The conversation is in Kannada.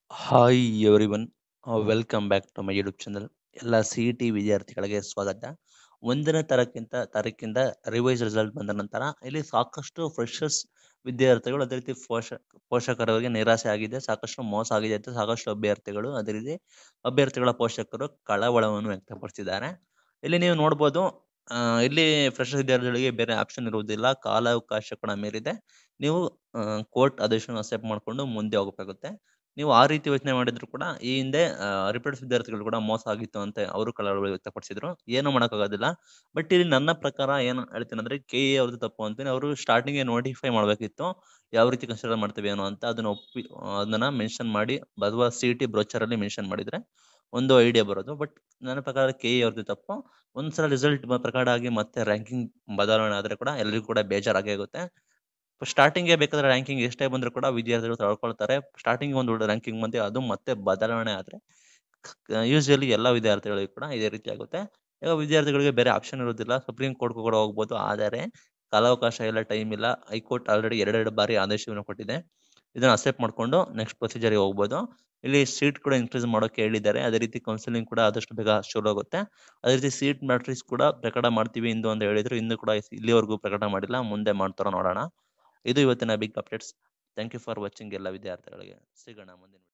hi everyone welcome back to my YouTube channel ಎಲ್ಲ ಸಿ ಇ ಟಿ ವಿದ್ಯಾರ್ಥಿಗಳಿಗೆ ಸ್ವಾಗತ ಒಂದನೇ ತಾರೀಕಿಂತ ತಾರೀಕಿಂದ ರಿವೈಸ್ ರಿಸಲ್ಟ್ ಬಂದ ನಂತರ ಇಲ್ಲಿ ಸಾಕಷ್ಟು ಫ್ರೆಶರ್ಸ್ ವಿದ್ಯಾರ್ಥಿಗಳು ಅದೇ ರೀತಿ ಪೋಷ ಪೋಷಕರಿಗೆ ನಿರಾಸೆ ಆಗಿದೆ ಸಾಕಷ್ಟು ಮೋಸ ಆಗಿದೆ ಅಂತ ಸಾಕಷ್ಟು ಅಭ್ಯರ್ಥಿಗಳು ಅದೇ ರೀತಿ ಅಭ್ಯರ್ಥಿಗಳ ಪೋಷಕರು ಕಳವಳವನ್ನು ವ್ಯಕ್ತಪಡಿಸಿದ್ದಾರೆ ಇಲ್ಲಿ ನೀವು ನೋಡ್ಬೋದು ಆ, ಇಲ್ಲಿ ಫ್ರೆಶರ್ಸ್ ವಿದ್ಯಾರ್ಥಿಗಳಿಗೆ ಬೇರೆ ಆಪ್ಷನ್ ಇರುವುದಿಲ್ಲ ಕಾಲಾವಕಾಶ ಕೂಡ ಮೀರಿದೆ ನೀವು ಕೋರ್ಟ್ ಆದೇಶವನ್ನು ಅಕ್ಸೆಪ್ಟ್ ಮಾಡಿಕೊಂಡು ಮುಂದೆ ಹೋಗಬೇಕಾಗುತ್ತೆ ನೀವು ಆ ರೀತಿ ಯೋಚನೆ ಮಾಡಿದ್ರು ಕೂಡ ಈ ಹಿಂದೆ ರಿಪೀಟ್ಸ್ ವಿದ್ಯಾರ್ಥಿಗಳು ಕೂಡ ಮೋಸ ಆಗಿತ್ತು ಅಂತ ಅವರು ಕಳವಳ ವ್ಯಕ್ತಪಡಿಸಿದ್ರು ಏನು ಮಾಡೋಕ್ಕಾಗೋದಿಲ್ಲ ಬಟ್ ಇಲ್ಲಿ ನನ್ನ ಪ್ರಕಾರ ಏನು ಹೇಳ್ತೀನಿ ಅಂದ್ರೆ ಕೆ ಎ ಅವ್ರದ್ದು ತಪ್ಪು ಅಂತೀನಿ ಅವರು ಸ್ಟಾರ್ಟಿಂಗ್ ನೋಟಿಫೈ ಮಾಡಬೇಕಿತ್ತು ಯಾವ ರೀತಿ ಕನ್ಸಿಡರ್ ಮಾಡ್ತೀವಿ ಏನೋ ಅಂತ ಅದನ್ನ ಒಪ್ಪಿ ಅದನ್ನ ಮೆನ್ಷನ್ ಮಾಡಿ ಅಥವಾ ಸಿ ಟಿ ಬ್ರೋಚರ್ ಅಲ್ಲಿ ಮೆನ್ಷನ್ ಮಾಡಿದ್ರೆ ಒಂದು ಐಡಿಯಾ ಬರೋದು ಬಟ್ ನನ್ನ ಪ್ರಕಾರ ಕೆ ಎ ಅವ್ರದ್ದು ತಪ್ಪು ಒಂದ್ಸಲ ರಿಸಲ್ಟ್ ಪ್ರಕಾರ ಆಗಿ ಮತ್ತೆ ರ್ಯಾಂಕಿಂಗ್ ಬದಲಾವಣೆ ಆದ್ರೆ ಕೂಡ ಎಲ್ಲರಿಗೂ ಕೂಡ ಬೇಜಾರಾಗೇ ಆಗುತ್ತೆ ಸ್ಟಾರ್ಟಿಂಗ್ ಬೇಕಾದ್ರೆ ರ್ಯಾಂಕಿಂಗ್ ಎಷ್ಟೇ ಬಂದ್ರು ಕೂಡ ವಿದ್ಯಾರ್ಥಿಗಳು ತಳ್ಕೊಳ್ತಾರೆ ಸ್ಟಾರ್ಟಿಂಗ್ ಒಂದು ರ್ಯಾಂಕಿಂಗ್ ಬಂದು ಅದು ಮತ್ತೆ ಬದಲಾವಣೆ ಆದ್ರೆ ಯೂಶಲಿ ಎಲ್ಲ ವಿದ್ಯಾರ್ಥಿಗಳಿಗೂ ಕೂಡ ಇದೇ ರೀತಿ ಆಗುತ್ತೆ ಈಗ ವಿದ್ಯಾರ್ಥಿಗಳಿಗೆ ಬೇರೆ ಆಪ್ಷನ್ ಇರೋದಿಲ್ಲ ಸುಪ್ರೀಂ ಕೋರ್ಟ್ ಕೂಡ ಹೋಗ್ಬೋದು ಆದರೆ ಕಾಲಾವಕಾಶ ಇಲ್ಲ ಟೈಮ್ ಇಲ್ಲ ಹೈಕೋರ್ಟ್ ಆಲ್ರೆಡಿ ಎರಡೆರಡು ಬಾರಿ ಆದೇಶವನ್ನು ಕೊಟ್ಟಿದೆ ಇದನ್ನ ಅಕ್ಸೆಪ್ಟ್ ಮಾಡ್ಕೊಂಡು ನೆಕ್ಸ್ಟ್ ಪ್ರೊಸೀಜರ್ಗೆ ಹೋಗ್ಬೋದು ಇಲ್ಲಿ ಸೀಟ್ ಕೂಡ ಇನ್ಕ್ರೀಸ್ ಮಾಡೋಕೆ ಹೇಳಿದ್ದಾರೆ ಅದೇ ರೀತಿ ಕೌನ್ಸಿಲಿಂಗ್ ಕೂಡ ಆದಷ್ಟು ಬೇಗ ಶುರು ಆಗುತ್ತೆ ಅದೇ ರೀತಿ ಸೀಟ್ ಮ್ಯಾಟ್ರಿಕ್ಸ್ ಕೂಡ ಪ್ರಕಟ ಮಾಡ್ತೀವಿ ಇಂದು ಅಂತ ಹೇಳಿದ್ರು ಇಂದು ಕೂಡ ಇಲ್ಲಿವರೆಗೂ ಪ್ರಕಟ ಮಾಡಿಲ್ಲ ಮುಂದೆ ಮಾಡ್ತಾರೋ ನೋಡೋಣ ಇದು ಇವತ್ತಿನ big updates thank you for watching ಎಲ್ಲ ವಿದ್ಯಾರ್ಥಿಗಳಿಗೆ ಸಿಗೋಣ ಮುಂದಿನ